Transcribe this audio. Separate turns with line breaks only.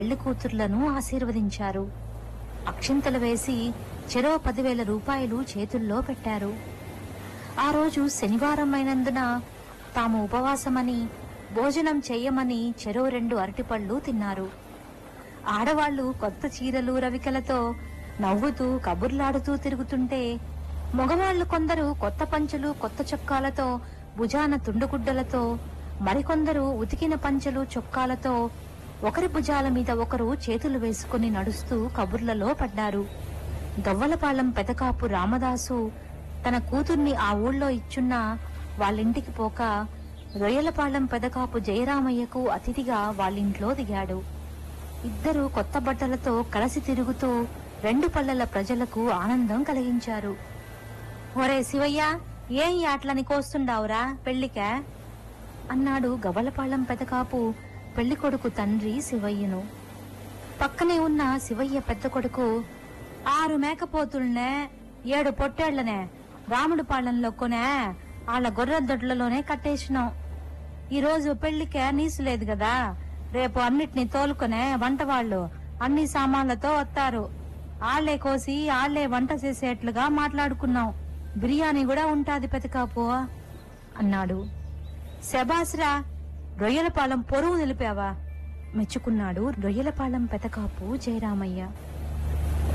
పెళ్లి కూతుర్లను ఆశీర్వదించారు అక్షింతలు వేసి చెరో పదివేల రూపాయలు చేతుల్లో పెట్టారు ఆ రోజు శనివారం అయినందున తాము ఉపవాసమని భోజనం చెయ్యమని చెరో రెండు అరటిపళ్ళు తిన్నారు ఆడవాళ్లు కొత్త చీరలు రవికలతో నవ్వుతూ కబుర్లాడుతూ తిరుగుతుంటే మగవాళ్లు కొందరు కొత్త పంచలు కొత్త చొక్కాలతో భుజాన తుండుగుడ్డలతో మరికొందరు ఉతికిన పంచలు చొక్కాలతో ఒకరి భుజాల మీద ఒకరు చేతులు వేసుకుని నడుస్తూ కబుర్లలో పడ్డారు గవ్వలపాలెం పెదకాపు రామదాసు తన కూతుర్ని ఆ ఊళ్ళో ఇచ్చున్న వాళ్ళింటికి పోక రొయ్యలపాలెం పెదకాపు జయరామయ్యకు అతిథిగా వాళ్ళింట్లో దిగాడు ఇద్దరు కొత్త బట్టలతో కలిసి తిరుగుతూ రెండు పల్లెల ప్రజలకు ఆనందం కలిగించారు ఒరే శివయ్య ఏం ఈ ఆటలని కోస్తుండావురా పెళ్లికా అన్నాడు గవలపాళెం పెదకాపు పెళ్లి కొడుకు తండ్రి శివయ్యను పక్కనే ఉన్న శివయ్య పెద్ద కొడుకు ఆరు మేకపోతుల్నే ఏడు పొట్టేళ్లనే రాముడి పాలెంలో కొనే వాళ్ళ గొర్రె దొడ్లలోనే కట్టేసినాం ఈ రోజు పెళ్లికే నీసు లేదు కదా రేపు అన్నిటిని తోలుకొనే వంట వాళ్ళు అన్ని సామాన్లతో వస్తారు ఆళ్లే కోసి ఆళ్లే వంట చేసేట్లుగా మాట్లాడుకున్నాం బిర్యానీ కూడా ఉంటాది పెతకాపు అన్నాడు శబాస్రా రొయ్యలపాలెం పొరుగు నిలిపావా మెచ్చుకున్నాడు రొయ్యలపాలెం పెతకాపు జయరామయ్య